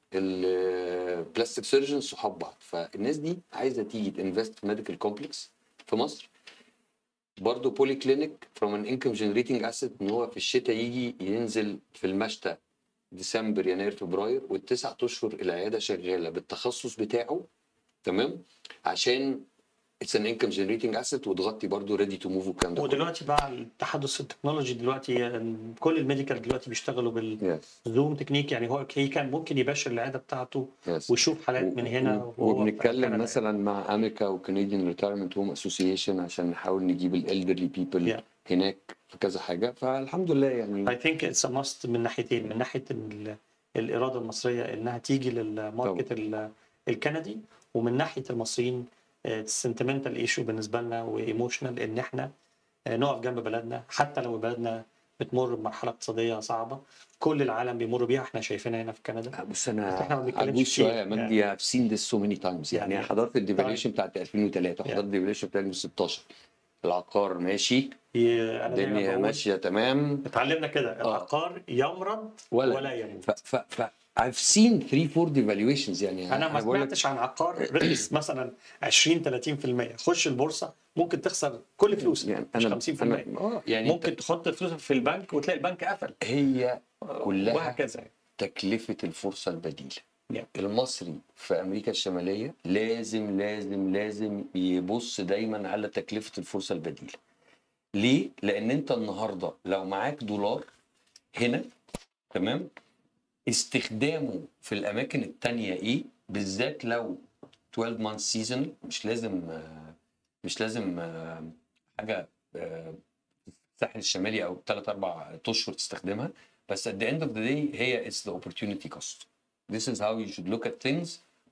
البلاستيك سيرجن صحاب بعض فالناس دي عايزه تيجي تنفست في ميديكال كومبلكس في مصر برضه بولي كلينيك فروم ان انكم جنريتنج اسيت ان هو في الشتاء يجي ينزل في المشتى ديسمبر يناير فبراير والتسع اشهر العياده شغاله بالتخصص بتاعه تمام عشان اتس ان انكم جنريتنج اسيت وتغطي برضه ريدي تو موف والكلام ده كله. ودلوقتي بقى التحدث التكنولوجي دلوقتي آه، كل الميديكال دلوقتي بيشتغلوا بالزوم Yes, تكنيك يعني هو هي كان ممكن يباشر العياده بتاعته yes. ويشوف حالات من هنا و- وهو في وبنتكلم كندا. مثلا مع امريكا وكنديان ريتايرمنت هوم اسوسيشن عشان نحاول نجيب الالدرلي بيبل Yeah. هناك في كذا حاجه فالحمد لله يعني اي ثينك اتس ماست من ناحيتين من ناحيه ال- الاراده المصريه انها تيجي للماركت ال- الكندي ومن ناحيه المصريين سنتمنتال ايشو بالنسبه لنا وايموشنال ان احنا آه، نقف جنب بلدنا حتى لو بلدنا بتمر بمرحله اقتصاديه صعبه كل العالم بيمر بيها احنا شايفينها هنا في كندا بص بس احنا ما انا بنتكلمش عجوز كتير. شويه يا مجدي I've seen this so many times يعني يعني- حضرت الديفاليوشن بتاعت 2003 وحضرت الديفاليوشن بتاعت 2016 العقار ماشي ي- انا دايما الدنيا بقول ماشيه تمام اتعلمنا كده العقار يمرض ولا ولا يموت ف ف ف I've seen 3 4 devaluations يعني انا ما بقول لك سمعتش عن عقار رخص مثلا 20 30% خش البورصه ممكن تخسر كل فلوسك يعني مش انا 50% انا اه يعني ممكن ممكن تحط فلوسك في البنك وتلاقي البنك قفل هي كلها وهكذا تكلفه الفرصه البديله Yeah. المصري في امريكا الشماليه لازم لازم لازم يبص دايما على تكلفه الفرصه البديله ليه لان انت النهارده لو معاك دولار هنا تمام استخدامه في الاماكن التانية ايه بالذات لو 12 month سيزون مش لازم آه، مش لازم آه، حاجه آه، الساحل الشمالي او 3 4 اشهر تستخدمها بس at the end of the day هي it's the opportunity cost this is how you should look at things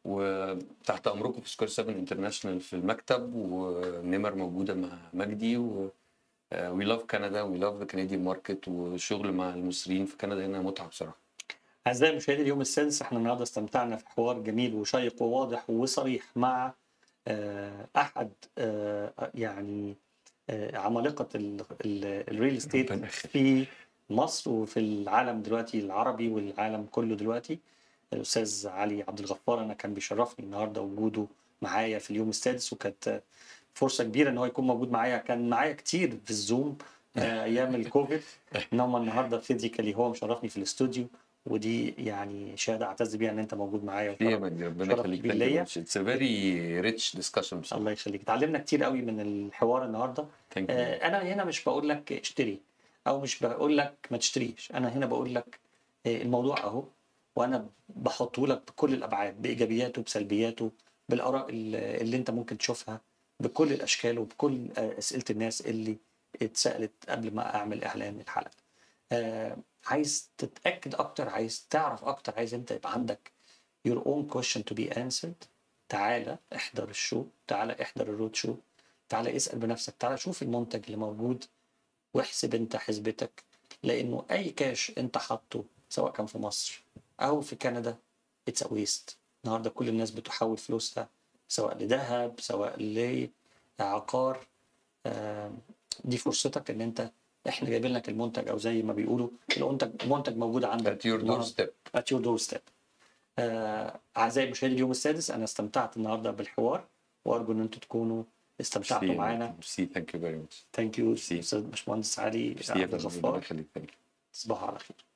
وتحت امركم في سكوير 7 انترناشونال في المكتب ونمر موجوده مع مجدي و وي لاف كندا وي لاف ذا كنديان ماركت وشغل مع المصريين في كندا هنا متعه بصراحه اعزائي مشاهدي اليوم السادس احنا النهارده استمتعنا في حوار جميل وشيق وواضح وصريح مع آه، احد آه، يعني آه، عمالقه الريل استيت ربنا يخليك. في مصر وفي العالم دلوقتي العربي والعالم كله دلوقتي الاستاذ علي عبد الغفار انا كان بيشرفني النهارده وجوده معايا في اليوم السادس وكانت فرصه كبيره ان هو يكون موجود معايا كان معايا كتير في الزوم آه، ايام الكوفيد انما النهارده فيزيكالي هو مشرفني في الاستوديو ودي يعني شهاده اعتز بيها ان انت موجود معايا ليه يا وشرف- مجدي ربنا شرف يخليك كبير thank you ليا. much. it's a very rich discussion بصراحه الله يخليك اتعلمنا كتير قوي من الحوار النهارده thank you آه، انا هنا مش بقول لك اشتري او مش بقول لك ما تشتريش انا هنا بقول لك آه، الموضوع اهو وانا بحطه لك بكل الابعاد بايجابياته بسلبياته بالاراء اللي اللي انت ممكن تشوفها بكل الاشكال وبكل آه، اسئله الناس اللي اتسالت قبل ما اعمل اعلان الحلقه آه، عايز تتاكد اكتر عايز تعرف اكتر عايز انت يبقى عندك your own question to be answered تعالى احضر الشو تعالى احضر الرود شو تعالى اسال بنفسك تعالى شوف المنتج اللي موجود واحسب انت حسبتك لانه اي كاش انت حاطه سواء كان في مصر او في كندا اتس ويست النهارده كل الناس بتحول فلوسها سواء لذهب سواء لعقار آم، دي فرصتك ان انت احنا جايبين لك المنتج او زي ما بيقولوا المنتج المنتج موجود عندك at your النهاردة. doorstep at your doorstep. آه، أعزائي مشاهدي اليوم السادس أنا استمتعت النهاردة بالحوار وأرجو إن أنتم تكونوا استمتعتوا Merci. معانا Merci. thank you very much ثانك يو Merci. أستاذ باشمهندس علي Merci يا عبد فندم. ربنا الغفار يخليك thank you تصبحوا على خير